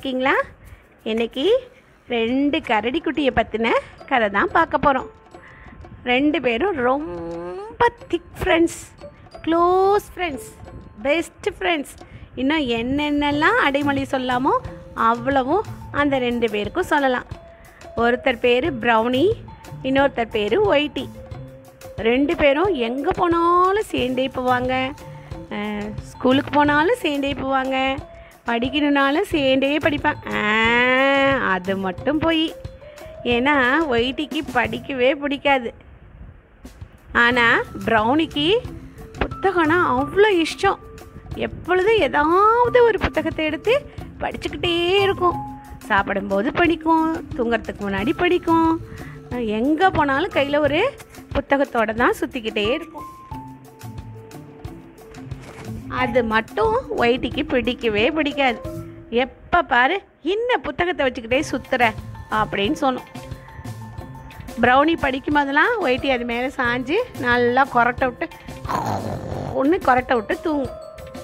இருக்கீங்களா இன்னைக்கு ரெண்டு கரடி குட்டியை பற்றின கதை தான் பார்க்க போகிறோம் ரெண்டு பேரும் ரொம்ப thick friends close friends best friends இன்னும் என்னென்னலாம் அடைமொழி சொல்லாமோ அவ்வளவும் அந்த ரெண்டு பேருக்கும் சொல்லலாம் ஒருத்தர் பேர் ப்ரௌனி இன்னொருத்தர் பேர் ஒயிட்டி ரெண்டு பேரும் எங்கே போனாலும் சேர்ந்தே போவாங்க அஹ், ஸ்கூலுக்கு போனாலும் சேர்ந்தே போவாங்க படிக்கணுன்னாலும் சேர்ந்தே படிப்பான் ஆ, அது மட்டும் போய் ஏன்னா ஒயிட்டிக்கு படிக்கவே பிடிக்காது ஆனால் ப்ரௌனிக்கு புத்தகம்னா அவ்வளோ இஷ்டம் எப்பொழுதும் ஏதாவது ஒரு புத்தகத்தை எடுத்து படிச்சுக்கிட்டே இருக்கும் சாப்பிடும்போது படிக்கும் தூங்குறதுக்கு முன்னாடி படிக்கும் எங்கே போனாலும் கையில் ஒரு புத்தகத்தோட தான் சுற்றிக்கிட்டே இருக்கும் அது மட்டும் ஒயிட்டிக்கு பிடிக்கவே பிடிக்காது எப்போ பாரு என்ன புத்தகத்தை வச்சுக்கிட்டே சுற்றுற அப்படின்னு சொல்லும் ப்ரௌனி படிக்கும் போதெல்லாம் ஒயிட்டி அது மேலே சாஞ்சு நல்லா கொரட்டை விட்டு ஒன்று கொரட்டை விட்டு தூங்கும்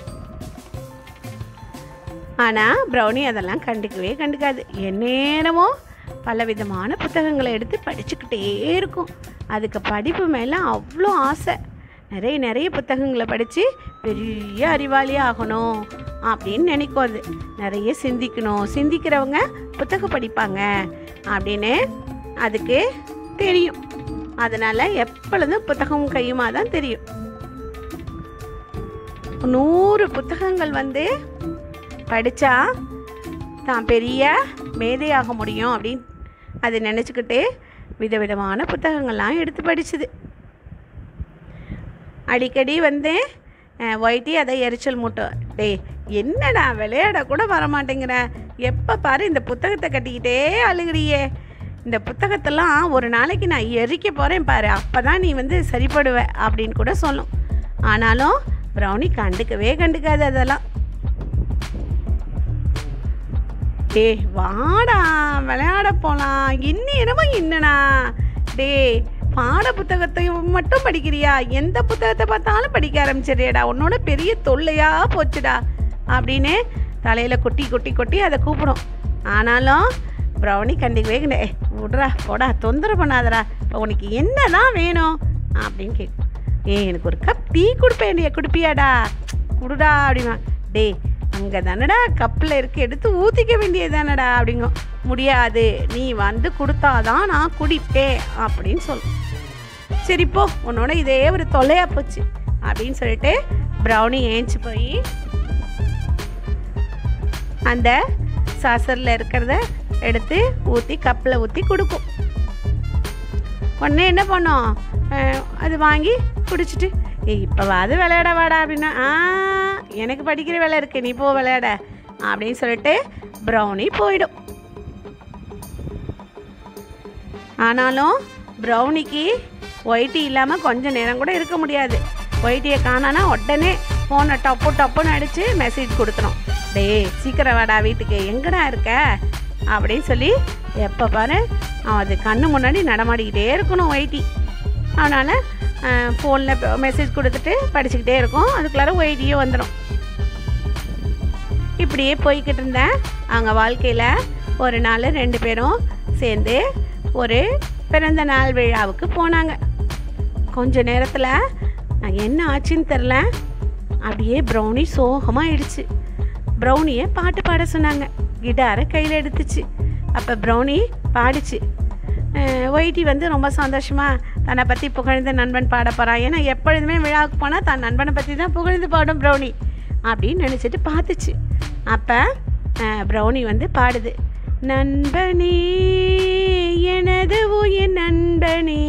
ஆனால் ப்ரௌனி அதெல்லாம் கண்டுக்கவே கண்டுக்காது எந்நேரமோ பலவிதமான புத்தகங்களை எடுத்து படிச்சுக்கிட்டே இருக்கும் அதுக்கு படிப்பு மேலே அவ்வளோ ஆசை நிறைய நிறைய புத்தகங்களை படித்து பெரிய அறிவாளியாக ஆகணும் அப்படின்னு நினைக்கும் அது நிறைய சிந்திக்கணும் சிந்திக்கிறவங்க புத்தகம் படிப்பாங்க அப்படின்னு அதுக்கு தெரியும் அதனால் எப்பொழுதும் புத்தகமும் கையுமா தான் தெரியும் நூறு புத்தகங்கள் வந்து படித்தா தான் பெரிய மேதையாக முடியும் அப்படின்னு அது நினச்சிக்கிட்டு விதவிதமான புத்தகங்கள்லாம் எடுத்து படிச்சுது அடிக்கடி வந்து ஒயிட்டி அதை எரிச்சல் மூட்டும் டேய் என்னடா விளையாட கூட வரமாட்டேங்கிற எப்போ பாரு இந்த புத்தகத்தை கட்டிக்கிட்டே அழுகிறியே இந்த புத்தகத்தெல்லாம் ஒரு நாளைக்கு நான் எரிக்க போகிறேன் பாரு அப்போ தான் நீ வந்து சரிப்படுவ அப்படின்னு கூட சொல்லும் ஆனாலும் ப்ரௌனி கண்டுக்கவே கண்டுக்காது அதெல்லாம் டேய் வாடா விளையாட போகலாம் இன்னும் என்னண்ணா டேய் பாட புத்தகத்தை மட்டும் படிக்கிறியா எந்த புத்தகத்தை பார்த்தாலும் படிக்க ஆரம்பிச்சிடுறியடா உன்னோட பெரிய தொல்லையா போச்சுடா அப்படின்னு தலையில் கொட்டி கொட்டி கொட்டி அதை கூப்பிடும் ஆனாலும் ப்ரௌனி கண்டிக்கவே கிடையாது "ஏய், விட்றா போடா தொந்தரவு பண்ணாதடா இப்போ உனக்கு என்ன தான் வேணும் அப்படின்னு கேட்கும் ஏய் எனக்கு ஒரு கப் டீ கொடுப்பேன்டியா குடிப்பியாடா குடுடா அப்படிமா டேய் அங்கே தானடா கப்பில் இருக்கு எடுத்து ஊற்றிக்க வேண்டியது தானடா அப்படிங்கும் முடியாது நீ வந்து கொடுத்தாதான் நான் குடிப்பேன் அப்படின்னு சொல்லும் சரி போ உன்னோட இதே ஒரு தொல்லையா போச்சு அப்படின்னு சொல்லிட்டு ப்ரௌனி ஏஞ்சி போய் அந்த சாசரில் இருக்கிறத எடுத்து ஊற்றி கப்பில் ஊற்றி கொடுக்கும் உடனே என்ன பண்ணோம் அஹ், அது வாங்கி குடிச்சிட்டு ஏய் இப்போவாது விளையாட வாடா அப்படின்னா ஆ எனக்கு படிக்கிற வேலை இருக்கு நீ போ விளையாட அப்படின்னு சொல்லிட்டு ப்ரௌனி போயிடும் ஆனாலும் ப்ரௌனிக்கு ஒயிட்டி இல்லாமல் கொஞ்சம் நேரம் கூட இருக்க முடியாது ஒயிட்டியை காணானா உடனே ஃபோனை டப்பு டப்புன்னு அடித்து மெசேஜ் கொடுத்துரும் டேய் சீக்கிரம் வாடா வீட்டுக்கு எங்கடா இருக்க அப்படின்னு சொல்லி எப்போ பாரு அவன் அது கண்ணு முன்னாடி நடமாடிக்கிட்டே இருக்கணும் ஒயிட்டி அதனால் ஃபோனில் மெசேஜ் கொடுத்துட்டு படிச்சுக்கிட்டே இருக்கும் அதுக்குள்ளார ஒயிட்டியும் வந்துடும் இப்படியே போய்கிட்டு இருந்தேன் அவங்க வாழ்க்கையில் ஒரு நாள் ரெண்டு பேரும் சேர்ந்து ஒரு பிறந்த நாள் விழாவுக்கு போனாங்க கொஞ்ச நேரத்தில் என்ன ஆச்சுன்னு தெரில அப்படியே ப்ரௌனி சோகமாயிடுச்சு ப்ரௌனியை பாட்டு பாட சொன்னாங்க கிட்டாரை கையில் எடுத்துச்சு அப்போ ப்ரௌனி பாடிச்சு அஹ் ஒயிட்டி வந்து ரொம்ப சந்தோஷமா தன்னை பற்றி புகழ்ந்து நண்பன் பாட போகிறான் ஏன்னா எப்பொழுதுமே விழாவுக்கு போனால் தன் நண்பனை பற்றி தான் புகழ்ந்து பாடும் ப்ரௌனி அப்படின்னு நினச்சிட்டு பார்த்துச்சு அப்போ ப்ரௌனி வந்து பாடுது நண்பனே எனது உயிர் நண்பனே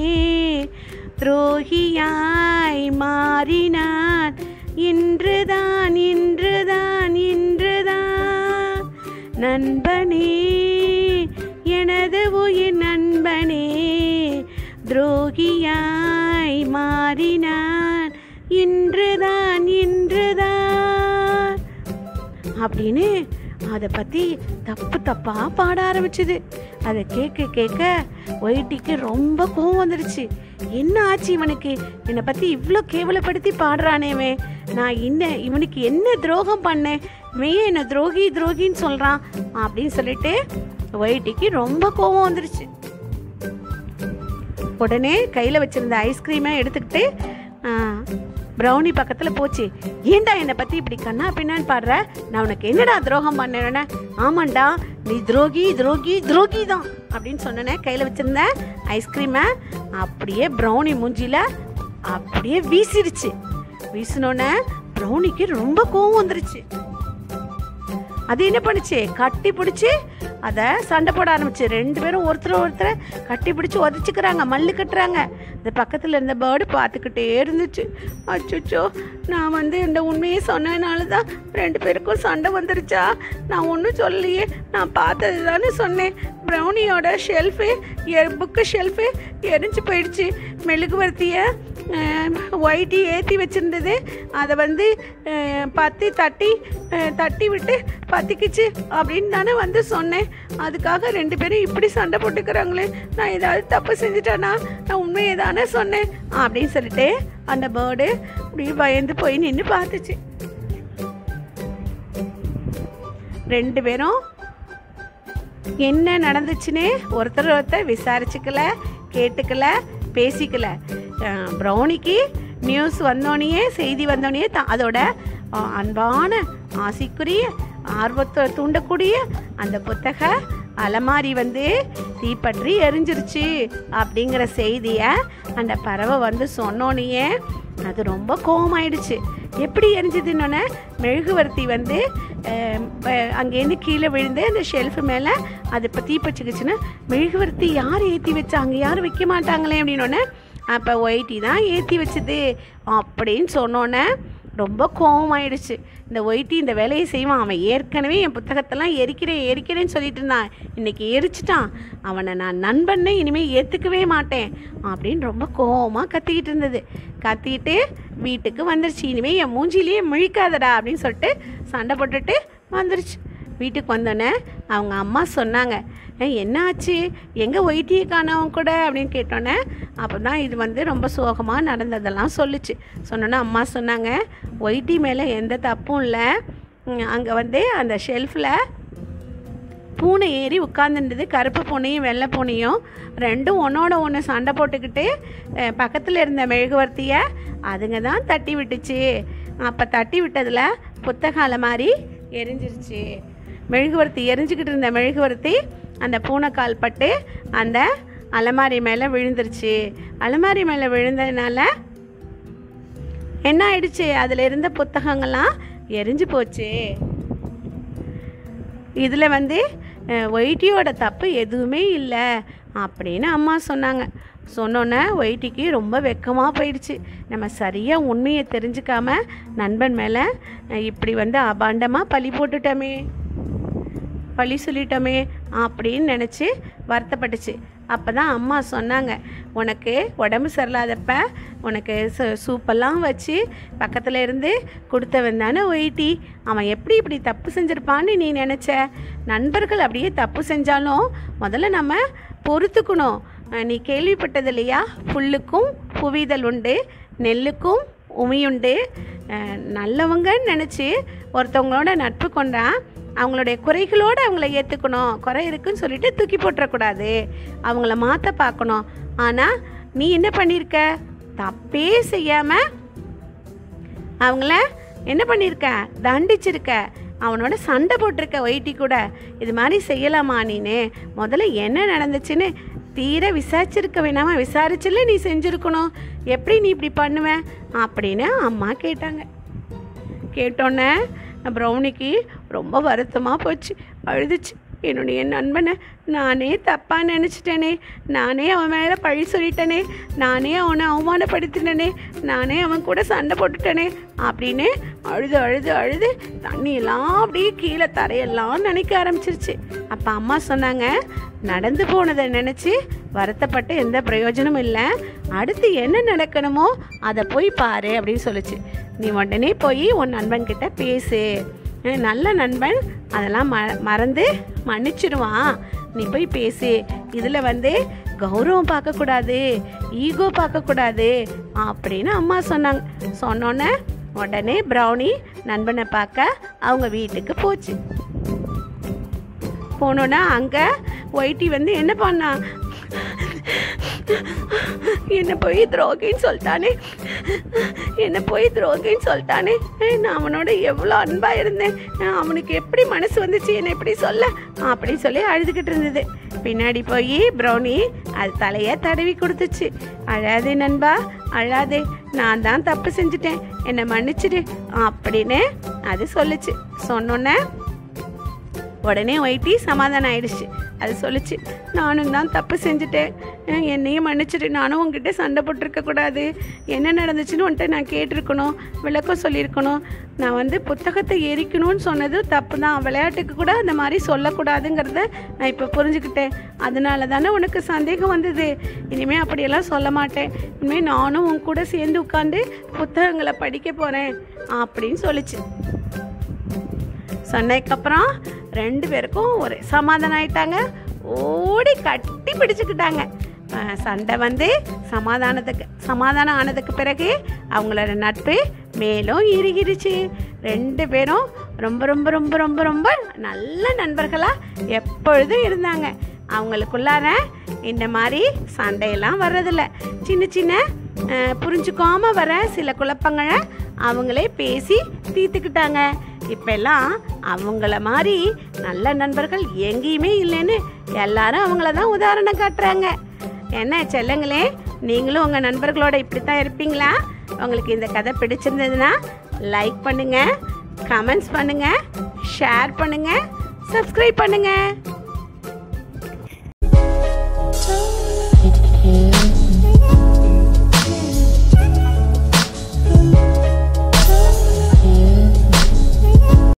துரோகியாய் மாறினான் இன்றுதான் இன்றுதான் இன்றுதான் நண்பனே எனது உயிர் நண்பனே துரோகியாய் மாறினான் இன்றுதான் இன்றுதான் அப்படின்னு அதை பற்றி தப்பு தப்பாக பாட ஆரம்பிச்சுது அதை கேட்க கேட்க ஒயிட்டிக்கு ரொம்ப கோவம் வந்துடுச்சு என்ன ஆச்சு இவனுக்கு என்னை பற்றி இவ்வளோ கேவலப்படுத்தி பாடுறானேவே நான் என்ன இவனுக்கு என்ன துரோகம் பண்ணேன் இவன் ஏன் என்ன துரோகி துரோகின்னு சொல்கிறான் அப்படின்னு சொல்லிட்டு ஒயிட்டிக்கு ரொம்ப கோவம் வந்துடுச்சு உடனே கையில் வச்சிருந்த ஐஸ்கிரீமை எடுத்துக்கிட்டு ப்ரௌனி பக்கத்தில் போச்சு ஏன்டா என்னை பற்றி இப்படி கண்ணா பின்னான்னு பாடுற நான் உனக்கு என்னடா துரோகம் பண்ணேன்னு ஆமாண்டா நீ துரோகி துரோகி துரோகி தான் அப்படின்னு சொன்னனே கையில் வச்சிருந்த ஐஸ்கிரீமை அப்படியே ப்ரௌனி மூஞ்சியில் அப்படியே வீசிடுச்சு வீசினோடனே ப்ரௌனிக்கு ரொம்ப கோவம் வந்துருச்சு அது என்ன பண்ணுச்சு கட்டி பிடிச்சி அதை சண்டை போட ஆரம்பிச்சு ரெண்டு பேரும் ஒருத்தர் ஒருத்தரை கட்டி பிடிச்சி உதச்சிக்கிறாங்க மல்லு கட்டுறாங்க இந்த பக்கத்தில் இருந்த பேர்டு பார்த்துக்கிட்டே இருந்துச்சு அச்சோ நான் வந்து இந்த உண்மையை சொன்னதுனால தான் ரெண்டு பேருக்கும் சண்டை வந்துருச்சா நான் ஒன்றும் சொல்லலையே நான் பார்த்தது தானே சொன்னேன் ப்ரௌனியோட ஷெல்ஃபு புக்கு ஷெல்ஃபு எரிஞ்சு போயிடுச்சு மெழுகுவர்த்தியை ஒயிட்டி ஏற்றி வச்சுருந்தது அதை வந்து அஹ், பத்தி தட்டி அஹ், தட்டி விட்டு பத்திக்கிச்சு அப்படின்னு தானே வந்து சொன்னேன் அதுக்காக ரெண்டு பேரும் இப்படி சண்டை போட்டுக்கிறாங்களே நான் ஏதாவது தப்பு செஞ்சுட்டேனா நான் உண்மையை தானே சொன்னேன் அப்படின்னு சொல்லிட்டு அந்த பேர்டு அப்படியே பயந்து போய் நின்று பார்த்துச்சு ரெண்டு பேரும் என்ன நடந்துச்சுன்னு ஒருத்தர் ஒருத்தர் விசாரிச்சுக்கல கேட்டுக்கல பேசிக்கல அஹ் ப்ரௌனிக்கு நியூஸ் வந்தோடனே செய்தி வந்தோடனே தான் அதோட அஹ், அன்பான ஆசைக்குரிய ஆர்வத்தை தூண்டக்கூடிய அந்த புத்தக அலமாரி வந்து தீப்பற்றி எரிஞ்சிருச்சு அப்படிங்கிற செய்தியை அந்த பறவை வந்து சொன்னோனையே அது ரொம்ப கோவமாயிடுச்சு எப்படி எரிஞ்சதுன்னொன்னே மெழுகுவர்த்தி வந்து அஹ், ப- அங்கேருந்து கீழே விழுந்து அந்த ஷெல்ஃபு மேலே அது இப்போ தீப்பச்சிக்கிச்சுன்னா மெழுகுவர்த்தி யார் ஏற்றி வச்சா அங்கே யாரும் வைக்க மாட்டாங்களே அப்படின்னோடனே அப்போ ஒயிட்டி தான் ஏற்றி வச்சது அப்படின்னு சொன்னோன்னே ரொம்ப கோவமாயிடுச்சு இந்த ஒயிட்டி இந்த வேலையை செய்வான் அவன் ஏற்கனவே என் புத்தகத்தெல்லாம் எரிக்கிறேன் எரிக்கிறேன்னு சொல்லிட்டு இருந்தான் இன்னைக்கு எரிச்சிட்டான் அவனை நான் நண்பன்னே இனிமேல் ஏற்றுக்கவே மாட்டேன் அப்படின்னு ரொம்ப கோவமாக கத்திக்கிட்டு இருந்தது கத்திக்கிட்டு வீட்டுக்கு வந்துருச்சு இனிமேல் என் மூஞ்சிலேயே முழிக்காதடா அப்படின்னு சொல்லிட்டு சண்டை போட்டுட்டு வந்துருச்சு வீட்டுக்கு வந்தோடனே அவங்க அம்மா சொன்னாங்க "ஏய், என்ன ஆச்சு எங்கே ஒயிட்டியை காணவன் கூட அப்படின்னு கேட்டோன்னே அப்போ தான் இது வந்து ரொம்ப சோகமாக நடந்ததெல்லாம் சொல்லுச்சு சொன்னோன்னே அம்மா சொன்னாங்க ஒயிட்டி மேலே எந்த தப்பும் இல்லை அங்கே வந்து அந்த ஷெல்ஃபில் பூனை ஏறி உட்காந்துருந்தது கருப்பு பூனையும் வெள்ளை பூனையும் ரெண்டும் ஒன்றோட ஒன்று சண்டை போட்டுக்கிட்டு பக்கத்தில் இருந்த மெழுகுவர்த்தியை அதுங்க தான் தட்டி விட்டுச்சு அப்போ தட்டி விட்டதில் புத்தக அலமாரி எரிஞ்சிருச்சு மெழுகுவர்த்தி எரிஞ்சுக்கிட்டு இருந்த மெழுகுவர்த்தி அந்த பூனைக்கால் பட்டு அந்த அலமாரி மேலே விழுந்துருச்சு அலமாரி மேலே விழுந்ததுனால என்ன ஆயிடுச்சு அதில் இருந்த புத்தகங்கள்லாம் எரிஞ்சு போச்சு இதில் வந்து அஹ், ஒயிட்டியோட தப்பு எதுவுமே இல்லை அப்படின்னு அம்மா சொன்னாங்க சொன்னோன்னே ஒயிட்டிக்கு ரொம்ப வெக்கமாக போயிடுச்சு நம்ம சரியாக உண்மையை தெரிஞ்சுக்காம நண்பன் மேலே அஹ், இப்படி வந்து அபாண்டமாக பழி போட்டுட்டோமே பழி சொல்லிட்டோமே அப்படின்னு நினச்சி வருத்தப்பட்டுச்சு அப்போ தான் அம்மா சொன்னாங்க உனக்கு உடம்பு சரியில்லாதப்ப உனக்கு சு- சூப்பெல்லாம் வச்சு பக்கத்தில் இருந்து கொடுத்தவன் தானே ஒயிட்டி அவன் எப்படி இப்படி தப்பு செஞ்சிருப்பான்னு நீ நினச்ச நண்பர்கள் அப்படியே தப்பு செஞ்சாலும் முதல்ல நம்ம பொறுத்துக்கணும் அஹ் நீ கேள்விப்பட்டது இல்லையா புல்லுக்கும் புவிதல் உண்டு நெல்லுக்கும் உமியுண்டு அஹ் நல்லவங்கன்னு நினச்சி ஒருத்தவங்களோட நட்பு கொண்டா அவங்களுடைய குறைகளோடு அவங்கள ஏற்றுக்கணும் குறை இருக்குன்னு சொல்லிட்டு தூக்கி போட்டுறக்கூடாது அவங்கள மாற்ற பார்க்கணும் ஆனால் நீ என்ன பண்ணியிருக்க தப்பே செய்யாமல் அவங்கள என்ன பண்ணியிருக்க தண்டிச்சிருக்க அவனோட சண்டை போட்டிருக்க ஒயிட்டி கூட இது மாதிரி செய்யலாமா நீனு முதல்ல என்ன நடந்துச்சுன்னு தீர விசாரிச்சிருக்க வேணாமா விசாரிச்சுல நீ செஞ்சுருக்கணும் எப்படி நீ இப்படி பண்ணுவ அப்படின்னு அம்மா கேட்டாங்க கேட்டோன்னே ப்ரௌனிக்கு ரொம்ப வருத்தமாக போச்சு அழுதுச்சு என்னுடைய நண்பனை நானே தப்பாக நினச்சிட்டேனே நானே அவன் மேலே பழி சொல்லிட்டேனே நானே அவனை அவமானப்படுத்தினேனே நானே அவன் கூட சண்டை போட்டுட்டேனே அப்படின்னு அழுது அழுது அழுது தண்ணியெல்லாம் அப்படியே கீழே தரையெல்லாம் நினைக்க ஆரம்பிச்சிருச்சு அப்போ அம்மா சொன்னாங்க நடந்து போனதை நினச்சி வருத்தப்பட்டு எந்த பிரயோஜனமும் இல்லை அடுத்து என்ன நடக்கணுமோ அதை போய் பாரு அப்படின்னு சொல்லுச்சு நீ உடனே போய் உன் நண்பன்கிட்ட பேசு அஹ் நல்ல நண்பன் அதெல்லாம் ம மறந்து மன்னிச்சிடுவான் நீ போய் பேசு இதில் வந்து கௌரவம் பார்க்கக்கூடாது ஈகோ பார்க்கக்கூடாது அப்படின்னு அம்மா சொன்னாங்க சொன்னோன்னே உடனே ப்ரௌனி நண்பனை பார்க்க அவங்க வீட்டுக்கு போச்சு போனோன்னா அங்கே ஒயிட்டி வந்து என்ன பண்ணா என்ன போய் துரோகின்னு சொல்லிட்டானே என்ன போய் துரோகின்னு சொல்லிட்டானே ஏய், நான் அவனோட எவ்வளோ அன்பாக இருந்தேன் நான் அவனுக்கு எப்படி மனசு வந்துச்சு என்னை எப்படி சொல்ல அப்படின்னு சொல்லி அழுதுகிட்டு இருந்தது பின்னாடி போய் ப்ரௌனி அது தலையை தடவி கொடுத்துச்சு அழாதே நண்பா அழாதே நான் தான் தப்பு செஞ்சுட்டேன் என்னை மன்னிச்சிடு அப்படின்னு அது சொல்லுச்சு சொன்னோன்னே உடனே ஒயிட்டி சமாதானம் ஆயிடுச்சு அது சொல்லுச்சு நானும் தான் தப்பு செஞ்சுட்டேன் அஹ் என்னையும் மன்னிச்சிட்டு நானும் உங்ககிட்ட சண்டை போட்டிருக்க கூடாது என்ன நடந்துச்சுன்னு உன்கிட்ட நான் கேட்டிருக்கணும் விளக்கம் சொல்லியிருக்கணும் நான் வந்து புத்தகத்தை எரிக்கணும்னு சொன்னது தப்பு தான் விளையாட்டுக்கு கூட அந்த மாதிரி சொல்லக்கூடாதுங்கிறத நான் இப்போ புரிஞ்சுக்கிட்டேன் அதனால தானே உனக்கு சந்தேகம் வந்தது இனிமேல் அப்படியெல்லாம் சொல்ல மாட்டேன் இனிமேல் நானும் உன் கூட சேர்ந்து உட்காந்து புத்தகங்களை படிக்க போகிறேன் அப்படின்னு சொல்லுச்சு சொன்னதுக்கப்புறம் ரெண்டு பேருக்கும் ஒரு சமாதானம் ஆயிட்டாங்க ஓடி கட்டி பிடிச்சுக்கிட்டாங்க அஹ் சண்டை வந்து சமாதானத்துக்கு சமாதானம் ஆனதுக்கு பிறகு அவங்களோட நட்பு மேலும் இறுகிருச்சு ரெண்டு பேரும் ரொம்ப ரொம்ப ரொம்ப ரொம்ப ரொம்ப நல்ல நண்பர்களாக எப்பொழுதும் இருந்தாங்க அவங்களுக்குள்ளார இந்த மாதிரி சண்டையெல்லாம் வர்றதில்ல சின்ன சின்ன அஹ், புரிஞ்சுக்காம வர சில குழப்பங்களை அவங்களே பேசி தீர்த்துக்கிட்டாங்க இப்பெல்லாம் அவங்கள மாதிரி நல்ல நண்பர்கள் எங்கேயுமே இல்லைன்னு எல்லாரும் அவங்கள தான் உதாரணம் காட்டுறாங்க என்ன செல்லங்களே நீங்களும் உங்கள் நண்பர்களோட இப்படி தான் இருப்பீங்களா உங்களுக்கு இந்த கதை பிடிச்சிருந்ததுன்னா லைக் பண்ணுங்கள் கமெண்ட்ஸ் பண்ணுங்கள் ஷேர் பண்ணுங்கள் சப்ஸ்கிரைப் பண்ணுங்கள்